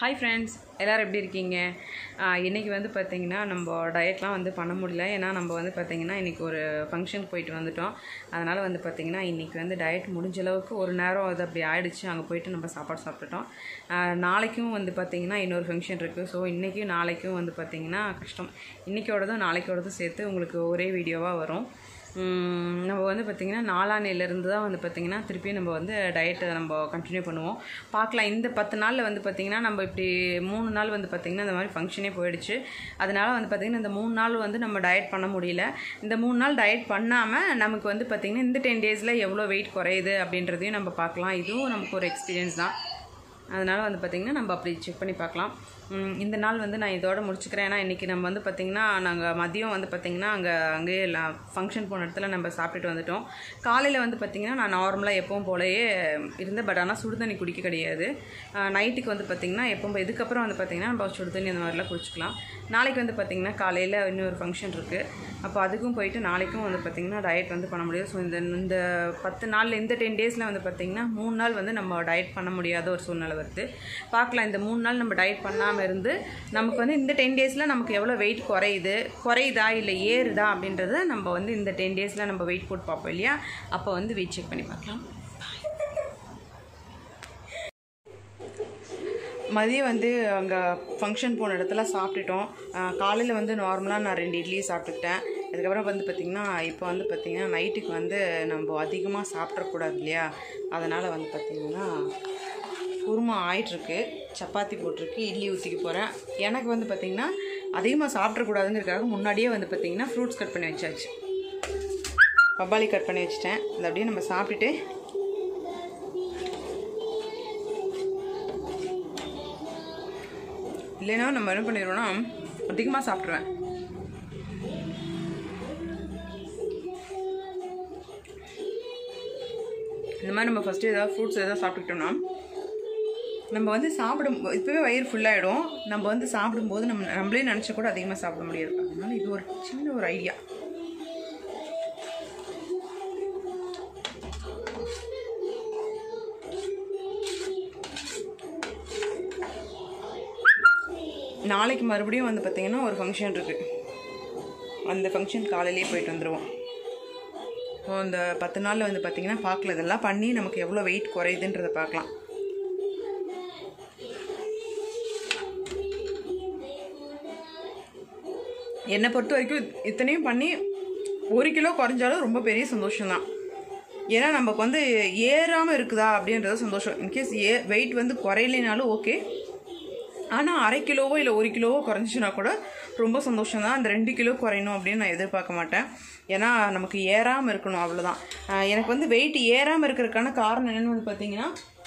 hi friends எல்லோரும் எப்படி இருக்கீங்க இன்றைக்கி வந்து பார்த்திங்கன்னா நம்ம டயட்லாம் வந்து பண்ண முடியல ஏன்னா நம்ம வந்து பார்த்திங்கன்னா இன்றைக்கி ஒரு ஃபங்க்ஷனுக்கு போயிட்டு வந்துட்டோம் அதனால் வந்து பார்த்திங்கன்னா இன்றைக்கி வந்து டயட் முடிஞ்ச அளவுக்கு ஒரு நேரம் அது அப்படி ஆயிடுச்சு அங்கே போயிட்டு நம்ம சாப்பாடு சாப்பிட்டுட்டோம் ஆஹ் நாளைக்கும் வந்து பார்த்திங்கன்னா இன்னொரு ஃபங்க்ஷன் இருக்குது ஸோ இன்றைக்கும் நாளைக்கும் வந்து பார்த்திங்கன்னா கஷ்டம் இன்றைக்கோடதும் நாளைக்கோடதும் சேர்த்து உங்களுக்கு ஒரே வீடியோவாக வரும் உம், நம்ம வந்து பார்த்திங்கன்னா நாளான்னையிலேருந்து தான் வந்து பார்த்திங்கன்னா திருப்பி நம்ம வந்து டயட்டை நம்ம கண்டினியூ பண்ணுவோம் பார்க்கலாம் இந்த பத்து நாளில் வந்து பார்த்திங்கன்னா நம்ம இப்படி மூணு நாள் வந்து பார்த்திங்கன்னா இந்த மாதிரி ஃபங்க்ஷனே போயிடுச்சு அதனால் வந்து பார்த்திங்கன்னா இந்த மூணு நாள் வந்து நம்ம டயட் பண்ண முடியல இந்த மூணு நாள் டயட் பண்ணாமல் நமக்கு வந்து பார்த்திங்கன்னா இந்த டென் டேஸில் எவ்வளோ வெயிட் குறையுது அப்படின்றதையும் நம்ம பார்க்கலாம் இதுவும் நமக்கு ஒரு எக்ஸ்பீரியன்ஸ் தான் அதனால் வந்து பார்த்திங்கன்னா நம்ம அப்படி செக் பண்ணி பார்க்கலாம் உம், இந்த நாள் வந்து நான் இதோட முடிச்சுக்கிறேன் ஏன்னா இன்றைக்கி நம்ம வந்து பார்த்திங்கன்னா நாங்கள் மதியம் வந்து பார்த்திங்கன்னா அங்கே அங்கேயே ஃபங்க்ஷன் போன இடத்துல நம்ம சாப்பிட்டுட்டு வந்துட்டோம் காலையில் வந்து பார்த்திங்கன்னா நான் நார்மலாக எப்பவும் போலயே இருந்தேன் பட் ஆனால் சுடு தண்ணி குடிக்க கிடையாது நைட்டுக்கு வந்து பார்த்திங்கன்னா எப்போ இதுக்கப்புறம் வந்து பார்த்திங்கன்னா நம்ம சுடு தண்ணி அந்த மாதிரிலாம் குடிச்சிக்கலாம் நாளைக்கு வந்து பார்த்திங்கன்னா காலையில் இன்னொரு ஃபங்க்ஷன் இருக்குது அப்போ அதுக்கும் போயிட்டு நாளைக்கும் வந்து பார்த்திங்கன்னா டயட் வந்து பண்ண முடியாது ஸோ இந்த இந்த பத்து நாளில் இந்த டென் டேஸில் வந்து பார்த்திங்கன்னா மூணு நாள் வந்து நம்ம டயட் பண்ண முடியாத ஒரு சூழ்நிலை வருது பார்க்கலாம் இந்த மூணு நாள் நம்ம டயட் பண்ணாமல் இருந்து நமக்கு வந்து இந்த டென் டேஸில் நமக்கு எவ்வளோ வெயிட் குறையுது குறையுதா இல்லை ஏறுதா அப்படின்றத நம்ம வந்து இந்த டென் டேஸில் நம்ம வெயிட் போட்டு பார்ப்போம் இல்லையா அப்போ வந்து வெயிட் செக் பண்ணி பார்க்கலாம் மதியம் வந்து அங்கே ஃபங்க்ஷன் போன இடத்துல சாப்பிட்டுட்டோம் காலையில் வந்து நார்மலாக நான் ரெண்டு இட்லி சாப்பிட்டுக்கிட்டேன் அதுக்கப்புறம் வந்து பார்த்திங்கன்னா இப்போ வந்து பார்த்திங்கன்னா நைட்டுக்கு வந்து நம்ம அதிகமாக சாப்பிட்றக்கூடாது இல்லையா அதனால் வந்து பார்த்திங்கன்னா குருமா ஆயிட்டுருக்கு சப்பாத்தி போட்டிருக்கு இட்லி ஊற்றிக்க போகிறேன் எனக்கு வந்து பார்த்திங்கன்னா அதிகமாக சாப்பிட்றக்கூடாதுங்கிறதுக்காக முன்னாடியே வந்து பார்த்திங்கன்னா ஃப்ரூட்ஸ் கட் பண்ணி வச்சாச்சு பப்பாளி கட் பண்ணி வச்சுட்டேன் அதை அப்படியே நம்ம சாப்பிட்டுட்டு இல்லைன்னா நம்ம என்ன பண்ணிடுவோம்னா அதிகமாக சாப்பிட்ருவேன் இந்த மாதிரி நம்ம ஃபஸ்ட்டு ஏதாவது ஃப்ரூட்ஸ் ஏதாவது சாப்பிட்டுக்கிட்டோம்னா நம்ம வந்து சாப்பிடும் இப்போவே வயிறு ஃபுல்லாகிடும் நம்ம வந்து சாப்பிடும்போது நம்ம நம்மளே நினச்சா கூட அதிகமாக சாப்பிட முடியாது அதனால இது ஒரு சின்ன ஒரு ஐடியா நாளைக்கு மறுபடியும் வந்து பார்த்திங்கன்னா ஒரு ஃபங்க்ஷன் இருக்குது அந்த ஃபங்க்ஷன் காலையிலேயே போயிட்டு வந்துடுவோம் ஸோ அந்த பத்து நாளில் வந்து பார்த்திங்கன்னா பார்க்கல இதெல்லாம் பண்ணி நமக்கு எவ்வளோ வெயிட் குறையுதுன்றதை பார்க்கலாம் என்னை பொறுத்த வரைக்கும் இத்தனையும் பண்ணி ஒரு கிலோ குறைஞ்சாலும் ரொம்ப பெரிய சந்தோஷம்தான் ஏன்னா நமக்கு வந்து ஏறாமல் இருக்குதா அப்படின்றது சந்தோஷம் இன்கேஸ் ஏ வெயிட் வந்து குறையலைனாலும் ஓகே ஆனால் அரை கிலோவோ இல்லை ஒரு கிலோவோ குறைஞ்சிச்சுன்னா கூட ரொம்ப சந்தோஷம் தான் அந்த ரெண்டு கிலோ குறையணும் அப்படின்னு நான் எதிர்பார்க்க மாட்டேன் ஏன்னா நமக்கு ஏறாமல் இருக்கணும் அவ்வளோதான் ஆஹ் எனக்கு வந்து வெயிட் ஏறாமல் இருக்கிறதுக்கான காரணம் என்னென்னு வந்து பார்த்தீங்கன்னா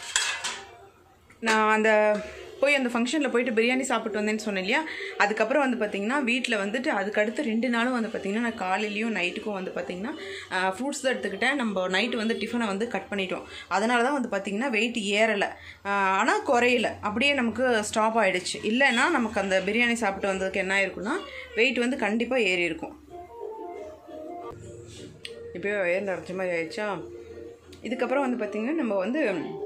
நான் அந்த போய் அந்த ஃபங்க்ஷனில் போயிட்டு பிரியாணி சாப்பிட்டு வந்தேன்னு சொன்னேன் இல்லையா அதுக்கப்புறம் வந்து பார்த்திங்கன்னா வீட்டில் வந்துட்டு அதுக்கு அடுத்து ரெண்டு நாளும் வந்து பார்த்திங்கன்னா நான் காலையிலையும் நைட்டுக்கும் வந்து பார்த்திங்கன்னா ஃப்ரூட்ஸ் தான் எடுத்துக்கிட்டேன் நம்ம நைட்டு வந்து டிஃபனை வந்து கட் பண்ணிட்டோம் அதனால தான் வந்து பார்த்திங்கன்னா வெயிட் ஏறலை ஆனால் குறையல அப்படியே நமக்கு ஸ்டாப் ஆகிடுச்சு இல்லைன்னா நமக்கு அந்த பிரியாணி சாப்பிட்டு வந்ததுக்கு என்ன ஆயிருக்குன்னா வெயிட் வந்து கண்டிப்பாக ஏறி இருக்கும் இப்போயே வயிறு நிறைச்ச மாதிரி ஆயிடுச்சா இதுக்கப்புறம் வந்து பார்த்திங்கன்னா நம்ம வந்து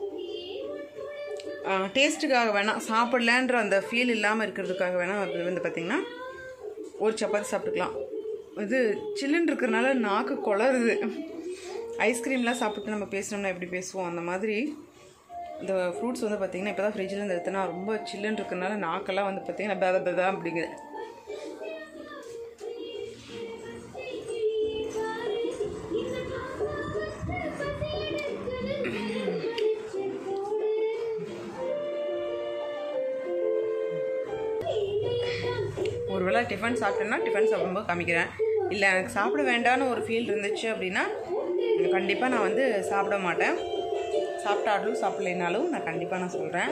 டேஸ்ட்டுக்காக வேணால் சாப்பிடலன்ற அந்த ஃபீல் இல்லாமல் இருக்கிறதுக்காக வேணால் அது வந்து பார்த்திங்கன்னா ஒரு சப்பாத்தி சாப்பிட்டுக்கலாம் இது சில்லுன்னு இருக்கிறனால நாக்கு குளருது ஐஸ்கிரீம்லாம் சாப்பிட்டு நம்ம பேசுனோம்னா எப்படி பேசுவோம் அந்த மாதிரி இந்த ஃப்ரூட்ஸ் வந்து பார்த்திங்கன்னா இப்போ தான் ஃப்ரிட்ஜில் இருந்து எடுத்தனா ரொம்ப சில்லுன்னு இருக்கிறனால நாக்கெல்லாம் வந்து பார்த்திங்கன்னா பேத பேதா அப்படிங்குது ஒருவேளை டிஃபன் சாப்பிட்டேன்னா டிஃபன் சாப்பிடும்போது காமிக்கிறேன் இல்லை எனக்கு சாப்பிட வேண்டாம்னு ஒரு ஃபீல் இருந்துச்சு அப்படின்னா கண்டிப்பாக நான் வந்து சாப்பிட மாட்டேன் சாப்பிட்டாலும் சாப்பிட்லைனாலும் நான் கண்டிப்பாக நான் சொல்கிறேன்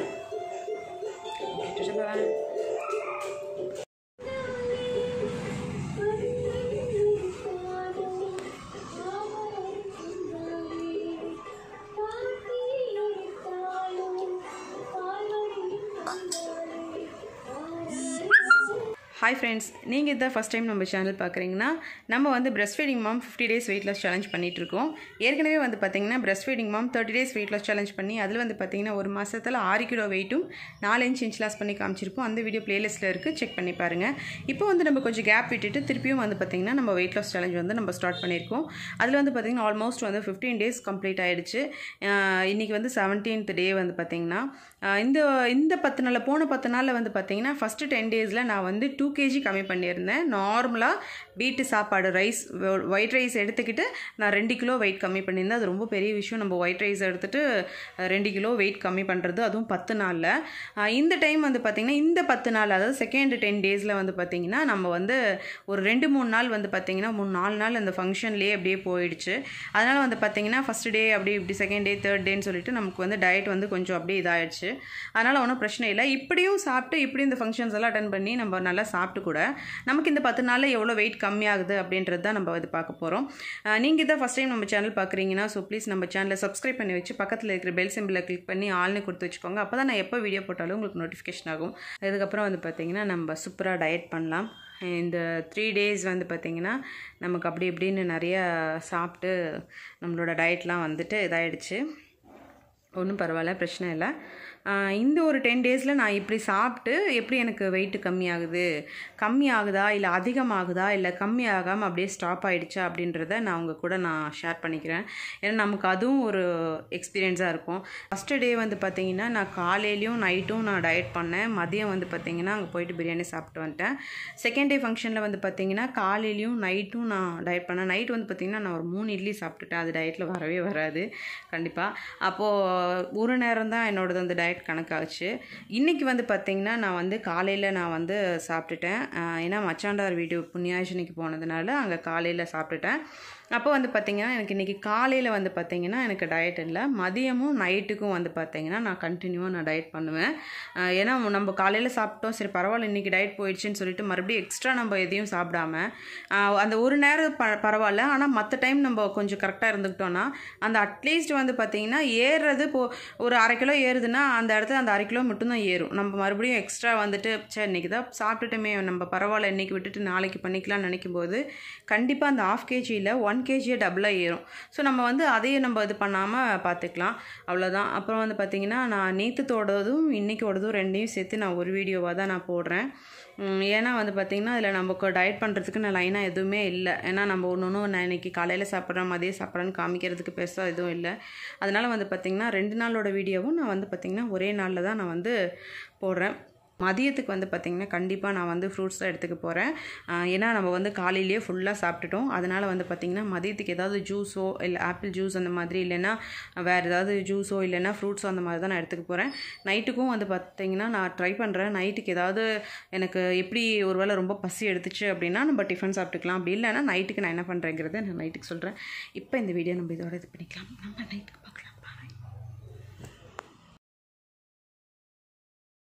ஹாய் ஃப்ரெண்ட்ஸ் நீங்கள் இதான் ஃபஸ்ட் டைம் நம்ம சேனல் பார்க்குறீங்கன்னா நம்ம வந்து breast feeding mom fifty days weight loss challenge பண்ணிகிட்ருக்கோம் ஏற்கனவே வந்து பார்த்தீங்கன்னா breast feeding mom thirty days weight loss challenge பண்ணி அதில் வந்து பார்த்தீங்கன்னா ஒரு மாதத்தில் ஆறு கிலோ வெயிட்டும் நாலு இன்ச் இன்ச் லாஸ் பண்ணி காமிச்சிருப்போம் அந்த வீடியோ பிளேலிஸ்ட்டில் இருக்குது செக் பண்ணி பாருங்கள் இப்போ வந்து நம்ம கொஞ்சம் கேப் விட்டுட்டு திருப்பியும் வந்து பார்த்திங்கன்னா நம்ம வெயிட் லாஸ் சேலஞ்ச் வந்து நம்ம ஸ்டார்ட் பண்ணியிருக்கோம் அதில் வந்து பார்த்திங்கன்னா ஆல்மோஸ்ட் வந்து ஃபிஃப்டீன் டேஸ் கம்ப்ளீட் ஆகிடுச்சு இன்றைக்கி வந்து செவன்டீன்த் டே வந்து பார்த்திங்கன்னா இந்த இந்த பத்து நாளில் போன பத்து நாளில் வந்து பார்த்திங்கன்னா ஃபஸ்ட்டு டென் டேஸில் நான் வந்து டூ கேஜி கம்மி பண்ணியிருந்தேன் நார்மலாக வீட்டு சாப்பாடு ரைஸ் ஒயிட் ரைஸ் எடுத்துக்கிட்டு நான் ரெண்டு கிலோ வெயிட் கம்மி பண்ணியிருந்தேன் அது ரொம்ப பெரிய விஷயம் நம்ம ஒயிட் ரைஸ் எடுத்துகிட்டு ரெண்டு கிலோ வெயிட் கம்மி பண்ணுறது அதுவும் பத்து நாளில் இந்த டைம் வந்து பார்த்திங்கன்னா இந்த பத்து நாள் அதாவது செகண்ட் டென் டேஸில் வந்து பார்த்திங்கன்னா நம்ம வந்து ஒரு ரெண்டு மூணு நாள் வந்து பார்த்திங்கன்னா மூணு நாலு நாள் அந்த ஃபங்க்ஷன்லேயே அப்படியே போயிடுச்சு அதனால் வந்து பார்த்திங்கன்னா ஃபஸ்ட் டே அப்படி இப்படி செகண்ட் டே தேர்ட் டேன்னு சொல்லிட்டு நமக்கு வந்து டயட் வந்து கொஞ்சம் அப்படியே இதாகிடுச்சு அதனால் ஒன்றும் பிரச்சனை இல்லை இப்படியும் சாப்பிட்டு இப்படி இந்த ஃபங்க்ஷன்ஸ் எல்லாம் அட்டன் பண்ணி நம்ம நல்லா சாப்பிட்டு கூட நமக்கு இந்த பத்து நாளில் எவ்வளோ வெயிட் கம்மியாகுது அப்படின்றது தான் நம்ம இது பார்க்க போகிறோம் நீங்கள் இதான் ஃபஸ்ட் டைம் நம்ம சேனல் பார்க்குறீங்கன்னா ஸோ ப்ளீஸ் நம்ம சேனலை சப்ஸ்கிரைப் பண்ணி வச்சு பக்கத்தில் இருக்கிற பெல் சிம்பிளை கிளிக் பண்ணி ஆள்னு கொடுத்து வச்சுக்கோங்க அப்போ தான் நான் எப்போ வீடியோ போட்டாலும் உங்களுக்கு நோட்டிஃபிகேஷன் ஆகும் அதுக்கப்புறம் வந்து பார்த்திங்கன்னா நம்ம சூப்பராக டயட் பண்ணலாம் இந்த த்ரீ டேஸ் வந்து பார்த்திங்கன்னா நமக்கு அப்படி இப்படின்னு நிறைய சாப்பிட்டு நம்மளோட டயட்லாம் வந்துட்டு இதாகிடுச்சு ஒன்றும் பரவாயில்ல பிரச்சனை இல்லை இந்த ஒரு டென் டேஸில் நான் இப்படி சாப்பிட்டு எப்படி எனக்கு வெயிட்டு கம்மியாகுது கம்மி ஆகுதா இல்லை அதிகமாகுதா இல்லை கம்மி ஆகாமல் அப்படியே ஸ்டாப் ஆகிடுச்சா அப்படின்றத நான் உங்கள் கூட நான் ஷேர் பண்ணிக்கிறேன் ஏன்னா நமக்கு அதுவும் ஒரு எக்ஸ்பீரியன்ஸாக இருக்கும் ஃபஸ்ட்டு டே வந்து பார்த்திங்கன்னா நான் காலையிலையும் நைட்டும் நான் டயட் பண்ணேன் மதியம் வந்து பார்த்திங்கன்னா அங்கே போயிட்டு பிரியாணி சாப்பிட்டு வந்துட்டேன் செகண்ட் டே ஃபங்க்ஷனில் வந்து பார்த்திங்கன்னா காலையிலையும் நைட்டும் நான் டயட் பண்ணேன் நைட் வந்து பார்த்திங்கன்னா நான் ஒரு மூணு இட்லி சாப்பிட்டுட்டேன் அது டயட்டில் வரவே வராது கண்டிப்பாக அப்போது ஒரு நேரம் தான் என்னோடது அந்த டயட் கணக்காச்சு இன்றைக்கி வந்து பார்த்திங்கன்னா நான் வந்து காலையில் நான் வந்து சாப்பிட்டுட்டேன் ஏன்னா மச்சாண்டார் வீடு புண்ணியாஜனிக்கு போனதுனால அங்கே காலையில் சாப்பிட்டுட்டேன் அப்போ வந்து பார்த்திங்கன்னா எனக்கு இன்றைக்கி காலையில் வந்து பார்த்திங்கன்னா எனக்கு டயட் இல்லை மதியமும் நைட்டுக்கும் வந்து பார்த்திங்கன்னா நான் கண்டினியூவாக நான் டயட் பண்ணுவேன் ஏன்னா நம்ம காலையில் சாப்பிட்டோம் சரி பரவாயில்ல இன்றைக்கி டயட் போயிடுச்சுன்னு சொல்லிட்டு மறுபடியும் எக்ஸ்ட்ரா நம்ம எதையும் சாப்பிடாம அந்த ஒரு நேரம் ப பரவாயில்ல ஆனால் மற்ற டைம் நம்ம கொஞ்சம் கரெக்டாக இருந்துக்கிட்டோன்னா அந்த அட்லீஸ்ட் வந்து பார்த்திங்கன்னா ஏறுறது இப்போ ஒரு அரை கிலோ ஏறுதுன்னா அந்த இடத்துல அந்த அரை கிலோ மட்டும்தான் ஏறும் நம்ம மறுபடியும் எக்ஸ்ட்ரா வந்துட்டு சரி இன்றைக்கி தான் சாப்பிட்டுட்டுமே நம்ம பரவாயில்ல இன்றைக்கி விட்டுட்டு நாளைக்கு பண்ணிக்கலாம்னு நினைக்கும் போது கண்டிப்பாக அந்த ஆஃப் கேஜியில் ஒன் கேஜியே டபுளாக ஏறும் ஸோ நம்ம வந்து அதையும் நம்ம இது பண்ணாமல் பார்த்துக்கலாம் அவ்வளோதான் அப்புறம் வந்து பார்த்திங்கன்னா நான் நேற்றுத்தோடதும் இன்றைக்கோடதும் ரெண்டையும் சேர்த்து நான் ஒரு வீடியோவாக தான் நான் போடுறேன் ஏன்னா வந்து பார்த்திங்கன்னா அதில் நமக்கு டயட் பண்ணுறதுக்கு நான் லைனாக எதுவுமே இல்லை ஏன்னா நம்ம ஒன்று ஒன்று நான் இன்றைக்கி காலையில் சாப்பிட்றேன் மதியம் சாப்பிட்றேன்னு காமிக்கிறதுக்கு பெருசாக எதுவும் இல்லை அதனால் வந்து பார்த்திங்கன்னா ரெண்டு நாளோட வீடியோவும் நான் வந்து பார்த்திங்கன்னா ஒரே நாளில் தான் நான் வந்து போடுறேன் மதியத்துக்கு வந்து பார்த்திங்கன்னா கண்டிப்பாக நான் வந்து ஃப்ரூட்ஸ் தான் எடுத்துக்க போகிறேன் ஏன்னா நம்ம வந்து காலையிலேயே ஃபுல்லாக சாப்பிட்டுட்டோம் அதனால் வந்து பார்த்திங்கன்னா மதியத்துக்கு ஏதாவது ஜூஸோ இல்லை ஆப்பிள் ஜூஸ் அந்த மாதிரி இல்லைன்னா வேறு ஏதாவது ஜூஸோ இல்லைன்னா ஃப்ரூட்ஸோ அந்த மாதிரி தான் நான் எடுத்துக்க போகிறேன் நைட்டுக்கும் வந்து பார்த்திங்கன்னா நான் ட்ரை பண்ணுறேன் நைட்டுக்கு ஏதாவது எனக்கு எப்படி ஒரு வேளை ரொம்ப பசி எடுத்துச்சு அப்படின்னா நம்ம டிஃபன் சாப்பிட்டுக்கலாம் அப்படி இல்லைன்னா நைட்டுக்கு நான் என்ன பண்ணுறேங்கிறத நான் நைட்டுக்கு சொல்கிறேன் இப்போ இந்த வீடியோ நம்ம இதோட இது பண்ணிக்கலாம் நம்ம நைட்டுக்கு பார்க்கலாம்